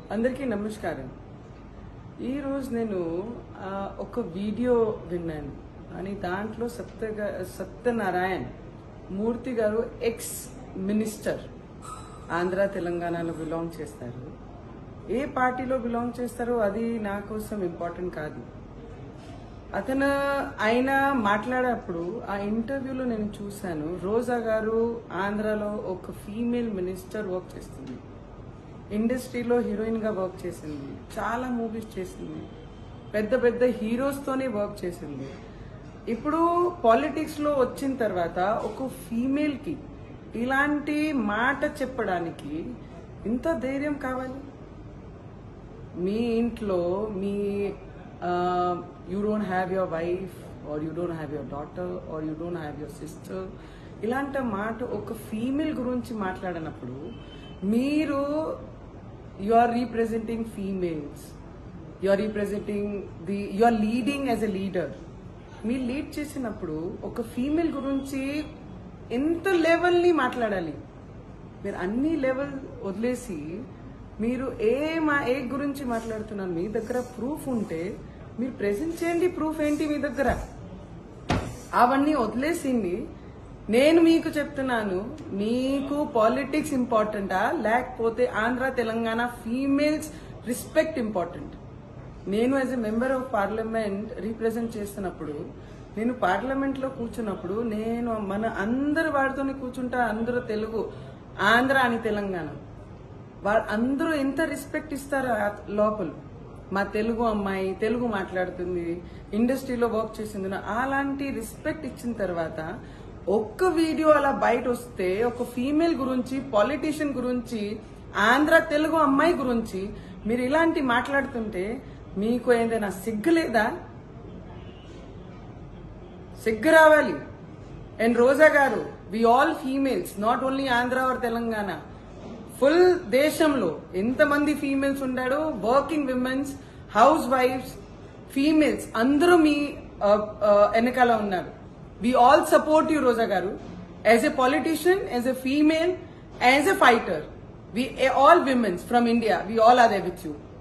అందరికీ నమస్కారం ఈరోజు నేను ఆ, ఒక వీడియో విన్నాను అని దాంట్లో సత్య సత్యనారాయణ్ మూర్తి గారు ఎక్స్ మినిస్టర్ ఆంధ్ర తెలంగాణలో బిలాంగ్ చేస్తారు ఏ పార్టీలో బిలాంగ్ చేస్తారో అది నా కోసం ఇంపార్టెంట్ కాదు అతను ఆయన మాట్లాడేప్పుడు ఆ ఇంటర్వ్యూలో నేను చూశాను రోజా గారు ఆంధ్రాలో ఒక ఫీమేల్ మినిస్టర్ వర్క్ చేస్తుంది ఇండస్ట్రీలో హీరోయిన్ గా వర్క్ చేసింది చాలా మూవీస్ చేసింది పెద్ద పెద్ద హీరోస్ తోనే వర్క్ చేసింది ఇప్పుడు పాలిటిక్స్ లో వచ్చిన తర్వాత ఒక ఫీమేల్ కి ఇలాంటి మాట చెప్పడానికి ఇంత ధైర్యం కావాలి మీ ఇంట్లో మీ you don't have your wife or you don't have your daughter or you don't have your sister ఇలాంటి మాట ఒక ఫీమేల్ గురించి మాట్లాడినప్పుడు మీరు you are representing females you are representing the you are leading as a leader మీరు lead చేసినప్పుడు ఒక female గురించి ఎంత లెవెల్ని మాట్లాడాలి మీరు అన్ని లెవెల్ వదిలేసి మీరు ఏ మా ఏ గురించి మాట్లాడుతున్నారు మీ దగ్గర ప్రూఫ్ ఉంటే మీరు ప్రెజెంట్ చేయండి ప్రూఫ్ ఏంటి మీ దగ్గర అవన్నీ వదిలేసింది నేను మీకు చెప్తున్నాను మీకు పాలిటిక్స్ ఇంపార్టెంటా లేకపోతే Andhra Telangana females respect important నేను as a member of parliament represent చేస్తున్నప్పుడు నేను పార్లమెంట్ లో కూర్చున్నప్పుడు నేను మన అందరు వాడితోనే కూర్చుంటా అందరూ తెలుగు ఆంధ్ర అని తెలంగాణ వాళ్ళు అందరూ ఎంత రెస్పెక్ట్ ఇస్తారు ఆ లోపల మా తెలుగు అమ్మాయి తెలుగు మాట్లాడుతుంది ఇండస్ట్రీలో వర్క్ చేసింది నా- అలాంటి రెస్పెక్ట్ ఇచ్చిన తర్వాత ఒక్క వీడియో అలా బయట వస్తే ఒక ఫీమేల్ గురించి పాలిటీషియన్ గురించి ఆంధ్ర తెలుగు అమ్మాయి గురించి మీరు ఇలాంటి మాట్లాడుతుంటే మీకు ఏదైనా సిగ్గు లేదా సిగ్గు రావాలి and Roja garu we all females not only Andhra or Telangana full దేశంలో ఎంతమంది ఫీమేల్స్ ఉండాడో working womens house wifes females అందరూ మీ ఆ, ఆ, వెనకాల ఉన్నారు we all support you Roja garu as a politician as a female as a fighter we all womens from India we all are there with you